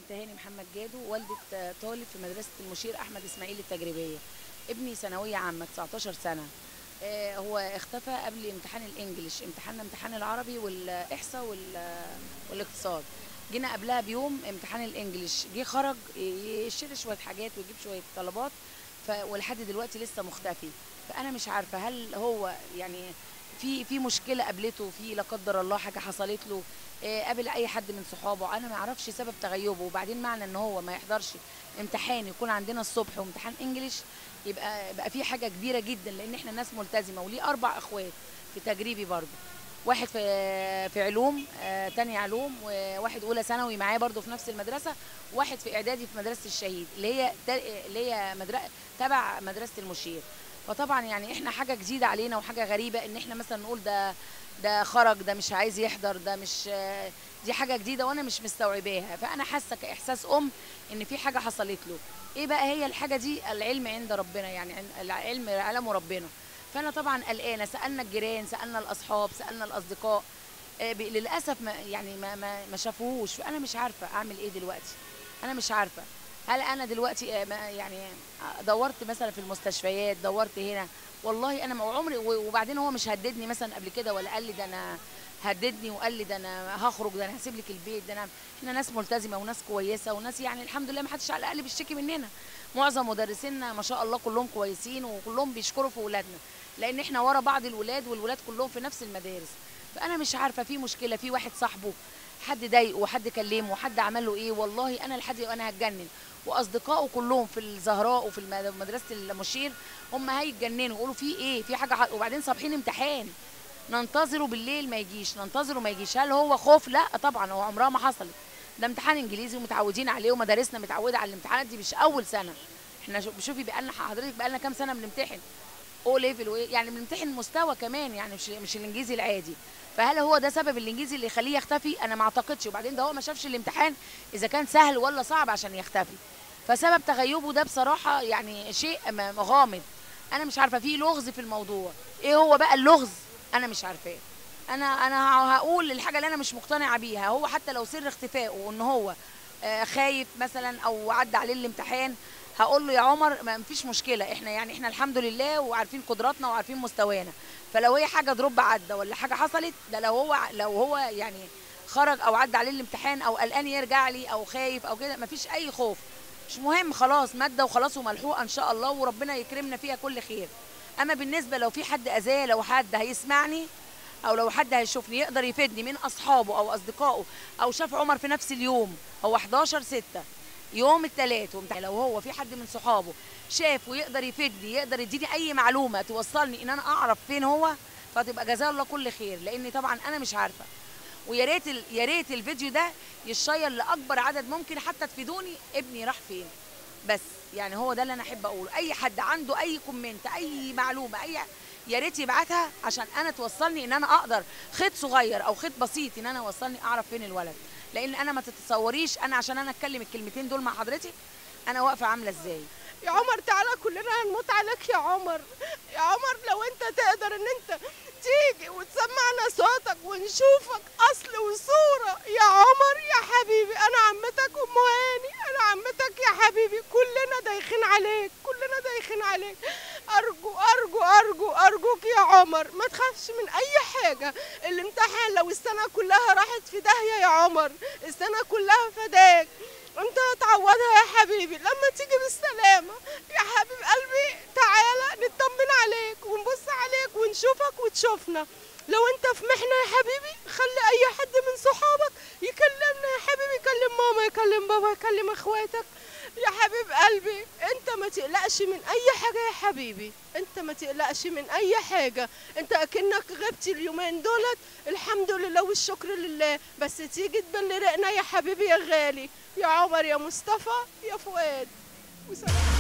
تهاني محمد جادو والدة طالب في مدرسة المشير أحمد إسماعيل التجريبية ابني ثانوية عامة 19 سنة آه، هو اختفى قبل امتحان الانجليش امتحاننا امتحان العربي والاحصاء وال- والاقتصاد جينا قبلها بيوم امتحان الانجليش جه خرج يشتري شويه حاجات ويجيب شويه طلبات ف... ولحد دلوقتي لسه مختفي فانا مش عارفه هل هو يعني في في مشكله قابلته في لا قدر الله حاجه حصلت له آه، قابل اي حد من صحابه انا ما اعرفش سبب تغيبه وبعدين معنى ان هو ما يحضرش امتحان يكون عندنا الصبح وامتحان انجليش يبقى بقى في حاجه كبيره جدا لان احنا ناس ملتزمه وليه اربع اخوات في تجريبي برضه واحد في في علوم آه تاني علوم وواحد اولى ثانوي معاه برضه في نفس المدرسه واحد في اعدادي في مدرسه الشهيد اللي هي تا- اللي هي مدرسه تبع مدرسه المشير فطبعا يعني احنا حاجه جديده علينا وحاجه غريبه ان احنا مثلا نقول ده ده خرج ده مش عايز يحضر ده مش آه، دي حاجه جديده وانا مش مستوعباها فانا حاسه كاحساس ام ان في حاجه حصلت له ايه بقى هي الحاجه دي العلم عند ربنا يعني عن- العلم علمه ربنا فانا طبعا قلقانه سالنا الجيران سالنا الاصحاب سالنا الاصدقاء آه، ب- للاسف ما يعني ما ما, ما شافوهوش فانا مش عارفه اعمل ايه دلوقتي انا مش عارفه هل انا دلوقتي آه، ما- يعني آه، دورت مثلا في المستشفيات دورت هنا والله انا ما عمري و- وبعدين هو مش هددني مثلا قبل كده ولا قال لي ده انا هددني وقال لي ده انا هخرج ده انا هسيب لك البيت ده انا احنا ناس ملتزمه وناس كويسه وناس يعني الحمد لله ما حدش على الاقل بيشتكي مننا معظم مدرسينا ما شاء الله كلهم كويسين وكلهم بيشكروا في اولادنا لان احنا ورا بعض الولاد والولاد كلهم في نفس المدارس فانا مش عارفه في مشكله في واحد صاحبه حد ضايقه وحد كلمه وحد عمل له ايه والله انا لحد انا هتجنن واصدقائه كلهم في الزهراء وفي المد- مدرسه المشير هم هيتجننوا يقولوا في ايه في حاجه ح- وبعدين صابحين امتحان ننتظره بالليل ما يجيش ننتظره ما يجيش هل هو خوف لا طبعا هو عمرها ما حصلت ده امتحان انجليزي ومتعودين عليه ومدارسنا متعوده على الامتحانات دي مش اول سنه احنا شو- شوفي بقى لنا حضرتك بقى لنا كام سنه بنمتحن او ليفل وايه يعني بنمتحن مستوى كمان يعني مش مش الانجليزي العادي فهل هو ده سبب الانجليزي اللي يخليه يختفي انا ما اعتقدش وبعدين ده هو ما شافش الامتحان اذا كان سهل ولا صعب عشان يختفي فسبب تغيبه ده بصراحه يعني شيء م- غامض انا مش عارفه في لغز في الموضوع ايه هو بقى اللغز انا مش عارفاه انا انا هقول الحاجه اللي انا مش مقتنعه بيها هو حتى لو سر اختفائه ان هو آه، خايف مثلا او عدى عليه الامتحان هقول له يا عمر ما فيش مشكله احنا يعني احنا الحمد لله وعارفين قدراتنا وعارفين مستوانا فلو هي حاجه دروب عدى ولا حاجه حصلت ده لو هو لو هو يعني خرج او عدى عليه الامتحان او قلقان يرجع لي او خايف او كده مفيش اي خوف مش مهم خلاص ماده وخلاص وملحوقه ان شاء الله وربنا يكرمنا فيها كل خير اما بالنسبه لو في حد اذاه لو حد هيسمعني او لو حد هيشوفني يقدر يفيدني من اصحابه او اصدقائه او شاف عمر في نفس اليوم هو 11 6 يوم الثلاث لو هو في حد من صحابه شاف ويقدر يفيدني يقدر يديني اي معلومه توصلني ان انا اعرف فين هو فتبقى جزاه الله كل خير لان طبعا انا مش عارفه ويا ريت ال- يا ريت الفيديو ده يشير لاكبر عدد ممكن حتى تفيدوني ابني راح فين بس يعني هو ده اللي انا احب اقوله اي حد عنده اي كومنت اي معلومه اي يا ريت يبعتها عشان انا توصلني ان انا اقدر خيط صغير او خيط بسيط ان انا اوصلني اعرف فين الولد لان انا ما تتصوريش انا عشان انا اتكلم الكلمتين دول مع حضرتك انا واقفه عامله ازاي يا عمر تعالى كلنا هنموت عليك يا عمر يا عمر لو انت تقدر ان انت تيجي وتسمعنا صوتك ونشوفك اصل وصورة يا عمر يا حبيبي انا عمتك ام هاني انا عمتك يا حبيبي كلنا دايخين عليك كلنا دايخين عليك ارجو ارجو ارجو ارجوك يا عمر ما تخافش من اي حاجة الامتحان لو السنة كلها راحت في داهية يا عمر السنة كلها فداك انت هتعوضها يا حبيبي لما تيجي بالسلامة يا حبيب قلبي تعالى نطمن عليك ونبص عليك ونشوفك وتشوفنا لو انت في محنة يا حبيبي خلي اي حد من صحابك يكلمنا يا حبيبي يكلم ماما يكلم بابا يكلم اخواتك يا حبيب قلبي انت ما تقلقش من اي حاجة يا حبيبي انت ما تقلقش من اي حاجة انت اكنك غبت اليومين دولت الحمد لله والشكر لله بس تيجي تبلغنا يا حبيبي يا غالي يا عمر يا مصطفى يا فؤاد وسلام